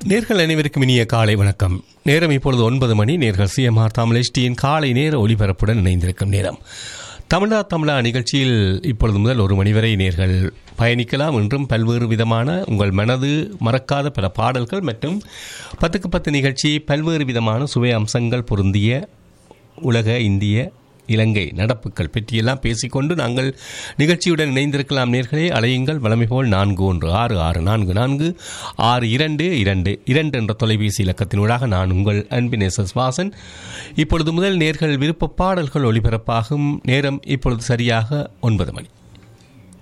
நேர்கள் அனைவருக்கும் இனிய காலை வணக்கம் நேரம் இப்பொழுது ஒன்பது மணி நேர்கள் சிஎம்ஆர் தமிழ் எஸ்டியின் காலை நேர ஒளிபரப்புடன் இணைந்திருக்கும் நேரம் தமிழா தமிழா நிகழ்ச்சியில் இப்பொழுது முதல் ஒரு மணி வரை நேர்கள் பயணிக்கலாம் என்றும் பல்வேறு விதமான உங்கள் மனது மறக்காத பல பாடல்கள் மற்றும் பத்துக்கு பத்து நிகழ்ச்சி பல்வேறு விதமான சுவை அம்சங்கள் பொருந்திய உலக இந்திய இலங்கை நடப்புகள் பற்றியெல்லாம் பேசிக்கொண்டு நாங்கள் நிகழ்ச்சியுடன் இணைந்திருக்கலாம் நேர்களே அலையுங்கள் வளமை போல் நான்கு ஒன்று ஆறு ஆறு நான்கு நான்கு ஆறு இரண்டு இரண்டு இரண்டு என்ற தொலைபேசி இலக்கத்தினூடாக நான் உங்கள் அன்பின் எஸ் எஸ் வாசன் இப்பொழுது முதல் நேர்கள் விருப்ப பாடல்கள் ஒளிபரப்பாகும் நேரம் இப்பொழுது சரியாக ஒன்பது மணி